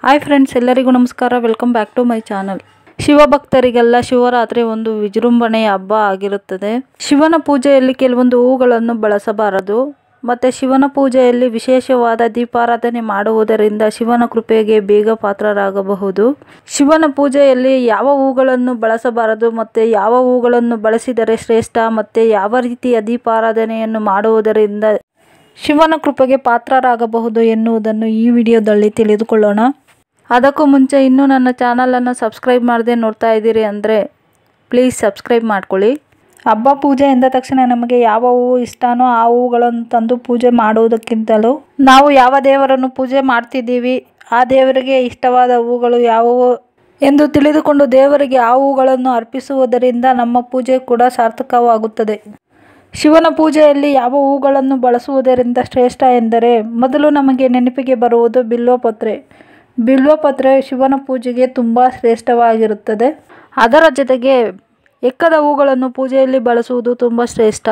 hi friends ಎಲ್ಲರಿಗೂ ನಮಸ್ಕಾರ welcome back to my channel ಶಿವಭಕ್ತರಿಗೆಲ್ಲ ಶಿವರಾತ್ರಿ ಒಂದು ವಿಜೃಂಭಣೆಯ ಹಬ್ಬ ಆಗಿರುತ್ತದೆ ಶಿವನ ಪೂಜೆಯಲ್ಲಿ ಕೆಲವೊಂದು ಹೂಗಳನ್ನು ಬಳಸಬಾರದು ಮತ್ತು ಶಿವನ ಪೂಜೆಯಲ್ಲಿ ವಿಶೇಷವಾದ ದೀಪಾರಾಧನೆ ಮಾಡುವುದರಿಂದ ಶಿವನ ಕೃಪೆಗೆ ಬೇಗ ಪಾತ್ರರಾಗಬಹುದು ಶಿವನ ಪೂಜೆಯಲ್ಲಿ ಯಾವ ಹೂಗಳನ್ನು ಬಳಸಬಾರದು ಮತ್ತು ಯಾವ ಹೂಗಳನ್ನು ಬಳಸಿದರೆ ಶ್ರೇಷ್ಠ ಮತ್ತು ಯಾವ ರೀತಿಯ ದೀಪಾರಾಧನೆಯನ್ನು ಮಾಡುವುದರಿಂದ ಶಿವನ ಕೃಪೆಗೆ ಪಾತ್ರರಾಗಬಹುದು ಎನ್ನುವುದನ್ನು ಈ ವಿಡಿಯೋದಲ್ಲಿ ತಿಳಿದುಕೊಳ್ಳೋಣ ಅದಕ್ಕೂ ಮುಂಚೆ ಇನ್ನೂ ನನ್ನ ಚಾನಲನ್ನು ಸಬ್ಸ್ಕ್ರೈಬ್ ಮಾಡದೆ ನೋಡ್ತಾ ಇದ್ದೀರಿ ಅಂದರೆ ಪ್ಲೀಸ್ ಸಬ್ಸ್ಕ್ರೈಬ್ ಮಾಡ್ಕೊಳ್ಳಿ ಹಬ್ಬ ಪೂಜೆ ಎಂದ ತಕ್ಷಣ ನಮಗೆ ಯಾವ ಹೂವು ಇಷ್ಟನೋ ಆ ಹೂಗಳನ್ನು ತಂದು ಪೂಜೆ ಮಾಡುವುದಕ್ಕಿಂತಲೂ ನಾವು ಯಾವ ದೇವರನ್ನು ಪೂಜೆ ಮಾಡ್ತಿದ್ದೀವಿ ಆ ದೇವರಿಗೆ ಇಷ್ಟವಾದ ಹೂಗಳು ಯಾವುವು ಎಂದು ತಿಳಿದುಕೊಂಡು ದೇವರಿಗೆ ಆ ಹೂಗಳನ್ನು ಅರ್ಪಿಸುವುದರಿಂದ ನಮ್ಮ ಪೂಜೆ ಕೂಡ ಸಾರ್ಥಕವಾಗುತ್ತದೆ ಶಿವನ ಪೂಜೆಯಲ್ಲಿ ಯಾವ ಹೂಗಳನ್ನು ಬಳಸುವುದರಿಂದ ಶ್ರೇಷ್ಠ ಎಂದರೆ ಮೊದಲು ನಮಗೆ ನೆನಪಿಗೆ ಬರುವುದು ಬಿಲ್ವಪತ್ರೆ ಬಿಲ್ವಪತ್ರೆ ಶಿವನ ಪೂಜೆಗೆ ತುಂಬ ಶ್ರೇಷ್ಠವಾಗಿರುತ್ತದೆ ಅದರ ಜೊತೆಗೆ ಎಕ್ಕದ ಹೂಗಳನ್ನು ಪೂಜೆಯಲ್ಲಿ ಬಳಸುವುದು ತುಂಬ ಶ್ರೇಷ್ಠ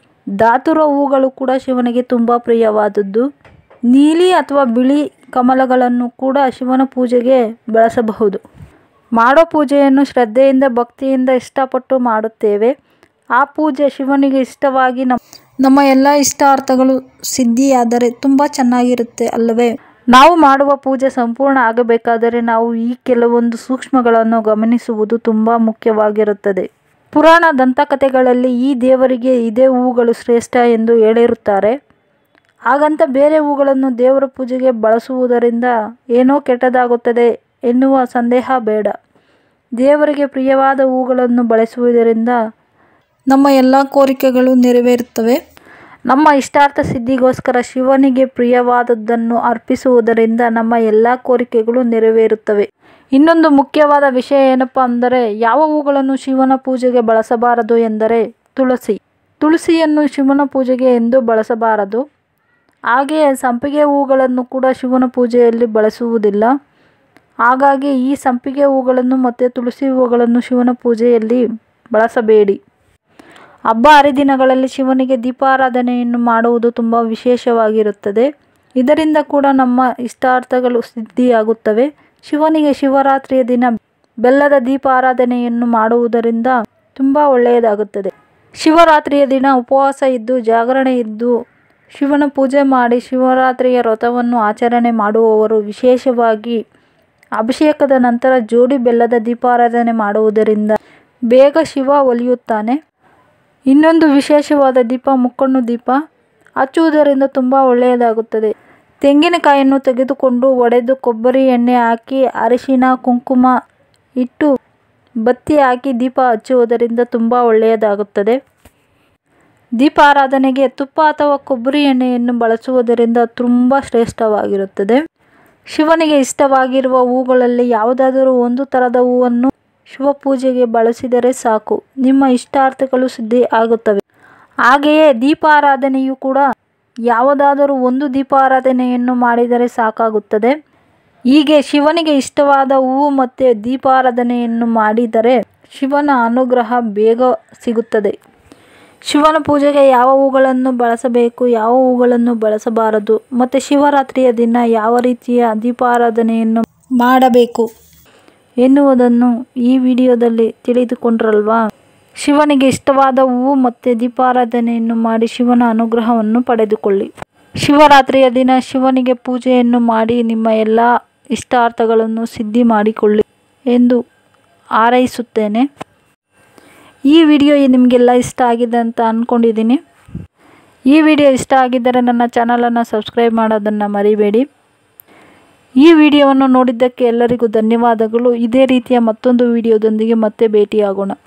ದಾತುರ ಹೂಗಳು ಕೂಡ ಶಿವನಿಗೆ ತುಂಬ ಪ್ರಿಯವಾದದ್ದು ನೀಲಿ ಅಥವಾ ಬಿಳಿ ಕಮಲಗಳನ್ನು ಕೂಡ ಶಿವನ ಪೂಜೆಗೆ ಬಳಸಬಹುದು ಮಾಡೋ ಪೂಜೆಯನ್ನು ಶ್ರದ್ಧೆಯಿಂದ ಭಕ್ತಿಯಿಂದ ಇಷ್ಟಪಟ್ಟು ಮಾಡುತ್ತೇವೆ ಆ ಪೂಜೆ ಶಿವನಿಗೆ ಇಷ್ಟವಾಗಿ ನಮ್ಮ ನಮ್ಮ ಎಲ್ಲ ಇಷ್ಟಾರ್ಥಗಳು ಸಿದ್ಧಿಯಾದರೆ ತುಂಬ ಚೆನ್ನಾಗಿರುತ್ತೆ ಅಲ್ಲವೇ ನಾವು ಮಾಡುವ ಪೂಜೆ ಸಂಪೂರ್ಣ ಆಗಬೇಕಾದರೆ ನಾವು ಈ ಕೆಲವೊಂದು ಸೂಕ್ಷ್ಮಗಳನ್ನು ಗಮನಿಸುವುದು ತುಂಬ ಮುಖ್ಯವಾಗಿರುತ್ತದೆ ಪುರಾಣ ದಂತಕಥೆಗಳಲ್ಲಿ ಈ ದೇವರಿಗೆ ಇದೇ ಹೂಗಳು ಶ್ರೇಷ್ಠ ಎಂದು ಹೇಳಿರುತ್ತಾರೆ ಹಾಗಂತ ಬೇರೆ ಹೂಗಳನ್ನು ದೇವರ ಪೂಜೆಗೆ ಬಳಸುವುದರಿಂದ ಏನೋ ಕೆಟ್ಟದಾಗುತ್ತದೆ ಎನ್ನುವ ಸಂದೇಹ ಬೇಡ ದೇವರಿಗೆ ಪ್ರಿಯವಾದ ಹೂಗಳನ್ನು ಬಳಸುವುದರಿಂದ ನಮ್ಮ ಎಲ್ಲ ಕೋರಿಕೆಗಳು ನೆರವೇರುತ್ತವೆ ನಮ್ಮ ಇಷ್ಟಾರ್ಥ ಸಿದ್ಧಿಗೋಸ್ಕರ ಶಿವನಿಗೆ ಪ್ರಿಯವಾದದ್ದನ್ನು ಅರ್ಪಿಸುವುದರಿಂದ ನಮ್ಮ ಎಲ್ಲ ಕೋರಿಕೆಗಳು ನೆರವೇರುತ್ತವೆ ಇನ್ನೊಂದು ಮುಖ್ಯವಾದ ವಿಷಯ ಏನಪ್ಪ ಅಂದರೆ ಯಾವ ಹೂಗಳನ್ನು ಶಿವನ ಪೂಜೆಗೆ ಬಳಸಬಾರದು ಎಂದರೆ ತುಳಸಿ ತುಳಸಿಯನ್ನು ಶಿವನ ಪೂಜೆಗೆ ಎಂದು ಬಳಸಬಾರದು ಹಾಗೆಯೇ ಸಂಪಿಗೆ ಹೂಗಳನ್ನು ಕೂಡ ಶಿವನ ಪೂಜೆಯಲ್ಲಿ ಬಳಸುವುದಿಲ್ಲ ಹಾಗಾಗಿ ಈ ಸಂಪಿಗೆ ಹೂಗಳನ್ನು ಮತ್ತು ತುಳಸಿ ಹೂಗಳನ್ನು ಶಿವನ ಪೂಜೆಯಲ್ಲಿ ಬಳಸಬೇಡಿ ಹಬ್ಬ ಹರಿದಿನಗಳಲ್ಲಿ ಶಿವನಿಗೆ ದೀಪಾರಾಧನೆಯನ್ನು ಮಾಡುವುದು ತುಂಬ ವಿಶೇಷವಾಗಿರುತ್ತದೆ ಇದರಿಂದ ಕೂಡ ನಮ್ಮ ಇಷ್ಟಾರ್ಥಗಳು ಸಿದ್ಧಿಯಾಗುತ್ತವೆ ಶಿವನಿಗೆ ಶಿವರಾತ್ರಿಯ ದಿನ ಬೆಲ್ಲದ ದೀಪಾರಾಧನೆಯನ್ನು ಮಾಡುವುದರಿಂದ ತುಂಬ ಒಳ್ಳೆಯದಾಗುತ್ತದೆ ಶಿವರಾತ್ರಿಯ ದಿನ ಉಪವಾಸ ಇದ್ದು ಜಾಗರಣೆ ಇದ್ದು ಶಿವನ ಪೂಜೆ ಮಾಡಿ ಶಿವರಾತ್ರಿಯ ವ್ರತವನ್ನು ಆಚರಣೆ ಮಾಡುವವರು ವಿಶೇಷವಾಗಿ ಅಭಿಷೇಕದ ನಂತರ ಜೋಡಿ ಬೆಲ್ಲದ ದೀಪಾರಾಧನೆ ಮಾಡುವುದರಿಂದ ಬೇಗ ಶಿವ ಒಲಿಯುತ್ತಾನೆ ಇನ್ನೊಂದು ವಿಶೇಷವಾದ ದೀಪ ಮುಕ್ಕಣ್ಣು ದೀಪ ಹಚ್ಚುವುದರಿಂದ ತುಂಬ ಒಳ್ಳೆಯದಾಗುತ್ತದೆ ತೆಂಗಿನಕಾಯನ್ನು ತೆಗೆದುಕೊಂಡು ಒಡೆದು ಕೊಬ್ಬರಿ ಎಣ್ಣೆ ಹಾಕಿ ಅರಿಶಿನ ಕುಂಕುಮ ಇಟ್ಟು ಬತ್ತಿ ಹಾಕಿ ದೀಪ ಹಚ್ಚುವುದರಿಂದ ತುಂಬ ಒಳ್ಳೆಯದಾಗುತ್ತದೆ ದೀಪಾರಾಧನೆಗೆ ತುಪ್ಪ ಅಥವಾ ಕೊಬ್ಬರಿ ಎಣ್ಣೆಯನ್ನು ಬಳಸುವುದರಿಂದ ತುಂಬ ಶ್ರೇಷ್ಠವಾಗಿರುತ್ತದೆ ಶಿವನಿಗೆ ಇಷ್ಟವಾಗಿರುವ ಹೂಗಳಲ್ಲಿ ಯಾವುದಾದರೂ ಒಂದು ಥರದ ಹೂವನ್ನು ಶಿವ ಪೂಜೆಗೆ ಬಳಸಿದರೆ ಸಾಕು ನಿಮ್ಮ ಇಷ್ಟಾರ್ಥಗಳು ಸಿದ್ಧಿ ಆಗುತ್ತವೆ ಹಾಗೆಯೇ ದೀಪಾರಾಧನೆಯು ಕೂಡ ಯಾವುದಾದರೂ ಒಂದು ದೀಪಾರಾಧನೆಯನ್ನು ಮಾಡಿದರೆ ಸಾಕಾಗುತ್ತದೆ ಹೀಗೆ ಶಿವನಿಗೆ ಇಷ್ಟವಾದ ಹೂವು ಮತ್ತು ದೀಪಾರಾಧನೆಯನ್ನು ಮಾಡಿದರೆ ಶಿವನ ಅನುಗ್ರಹ ಬೇಗ ಸಿಗುತ್ತದೆ ಶಿವನ ಪೂಜೆಗೆ ಯಾವ ಹೂಗಳನ್ನು ಬಳಸಬೇಕು ಯಾವ ಹೂಗಳನ್ನು ಬಳಸಬಾರದು ಮತ್ತು ಶಿವರಾತ್ರಿಯ ದಿನ ಯಾವ ರೀತಿಯ ದೀಪಾರಾಧನೆಯನ್ನು ಮಾಡಬೇಕು ಎನ್ನುವುದನ್ನು ಈ ವಿಡಿಯೋದಲ್ಲಿ ತಿಳಿದುಕೊಂಡ್ರಲ್ವಾ ಶಿವನಿಗೆ ಇಷ್ಟವಾದ ಹೂವು ಮತ್ತು ದೀಪಾರಾಧನೆಯನ್ನು ಮಾಡಿ ಶಿವನ ಅನುಗ್ರಹವನ್ನು ಪಡೆದುಕೊಳ್ಳಿ ಶಿವರಾತ್ರಿಯ ದಿನ ಶಿವನಿಗೆ ಪೂಜೆಯನ್ನು ಮಾಡಿ ನಿಮ್ಮ ಎಲ್ಲ ಇಷ್ಟಾರ್ಥಗಳನ್ನು ಸಿದ್ಧಿ ಮಾಡಿಕೊಳ್ಳಿ ಎಂದು ಹಾರೈಸುತ್ತೇನೆ ಈ ವಿಡಿಯೋ ನಿಮಗೆಲ್ಲ ಇಷ್ಟ ಆಗಿದೆ ಅಂತ ಅಂದ್ಕೊಂಡಿದ್ದೀನಿ ಈ ವಿಡಿಯೋ ಇಷ್ಟ ಆಗಿದ್ದರೆ ನನ್ನ ಚಾನಲನ್ನು ಸಬ್ಸ್ಕ್ರೈಬ್ ಮಾಡೋದನ್ನು ಮರಿಬೇಡಿ ಈ ವಿಡಿಯೋವನ್ನು ನೋಡಿದ್ದಕ್ಕೆ ಎಲ್ಲರಿಗೂ ಧನ್ಯವಾದಗಳು ಇದೇ ರೀತಿಯ ಮತ್ತೊಂದು ವಿಡಿಯೋದೊಂದಿಗೆ ಮತ್ತೆ ಭೇಟಿಯಾಗೋಣ